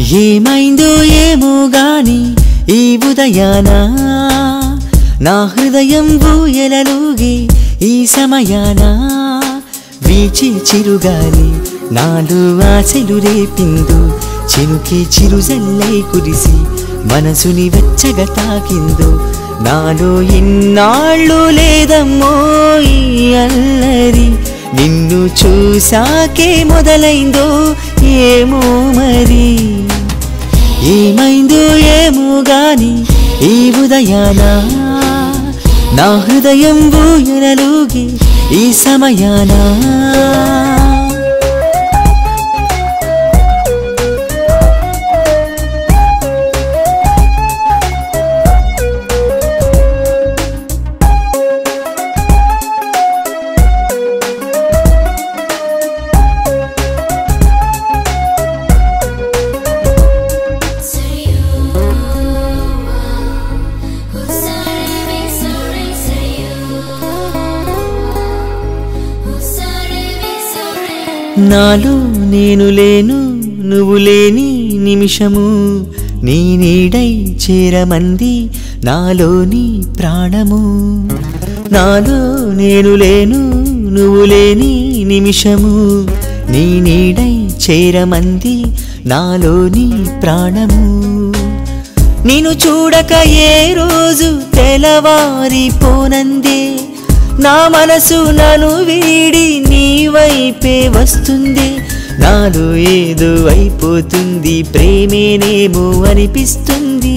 ఏమైందో ఏమో గాని ఈ ఉదయాన నా హృదయం ఊయలలుగి ఈ సమయాన వీచి చిరుగాలి నాలో ఆశలు రేపిందు చినుకి చిరుజల్లై కురిసి మనసుని వెచ్చగా తాకిందు నాలో ఇన్నాళ్ళు లేదమ్మో ఈ అల్లరి నిన్ను చూసాకే మొదలైందో ఏమో మరి ఏమైందో ఏమో గాని ఈ ఉదయాన నా హృదయం ఊయలలుగి ఈ సమయాన నాలో నేను లేను నువ్వు లేని నిమిషము నీ నీడై చేరమంది నాలోని ప్రాణము నాలో నేను లేను నువ్వు లేని నిమిషము నీ నీడై చేరమంది నాలోని ప్రాణము నిన్ను చూడక ఏ రోజు తెలవారిపోనందే నా మనసు నన్ను వీడి నీ వైపే వస్తుంది నాలో ఏదో అయిపోతుంది ప్రేమేనేమో అనిపిస్తుంది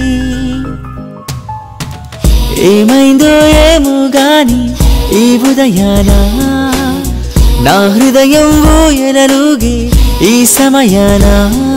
ఏమైందో ఏమో గాని ఈ ఉదయాన నా హృదయం ఊయలలుగి ఈ సమయాన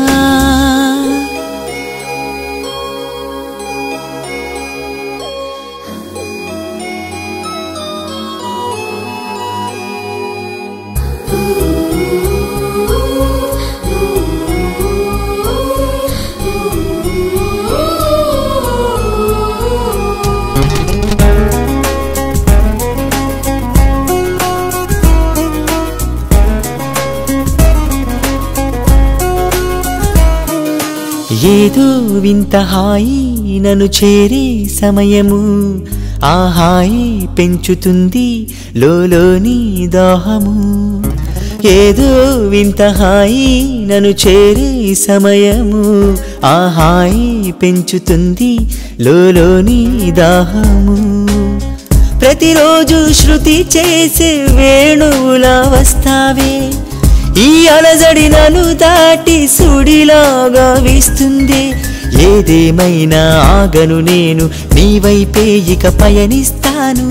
ఏదో వింత హాయి నన్ను చేరే సమయము ఆ హాయి పెంచుతుంది లోలోని దాహము ఏదో వింత హాయి నన్ను చేరే సమయము ఆ హాయి పెంచుతుంది లోలోని దాహము ప్రతిరోజు శృతి చేసే వేణువులా వస్తావే ఈ అలజడి నన్ను దాటి సుడిలాగా వీస్తుంది ఏదేమైనా ఆగను నేను నీ వైపే ఇక పయనిస్తాను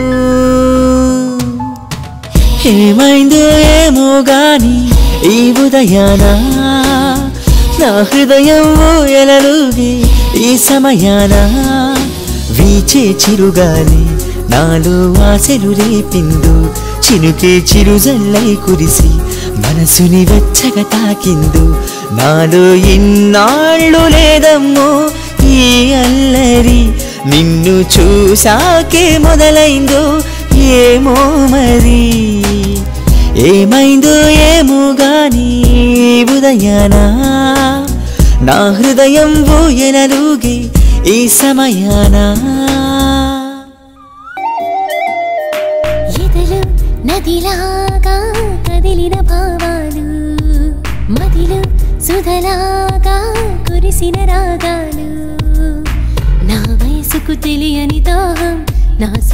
ఏమైందో ఏమో గాని ఈ ఉదయాన నా హృదయం ఊయలలుగి ఈ సమయాన వీచే చిరుగాలి నాలో ఆశలు రేపిందు చినుకే చిరుజల్లై కురిసి మనసుని వెచ్చగా తాకిందు నాలో ఇన్నాళ్ళు లేదమ్మో ఈ అల్లరి నిన్ను చూసాకే మొదలైందో ఏమో మరి ఏమైందో ఏమో గాని ఈ ఉదయాన నా హృదయం ఊయనలుగి ఈ సమయాన ఎదలు నదిలాగా కదిలిన భావాలు మదిలు సుధలాగా కురిసిన రాగాలు నా వయసుకు తెలియని దాహం నా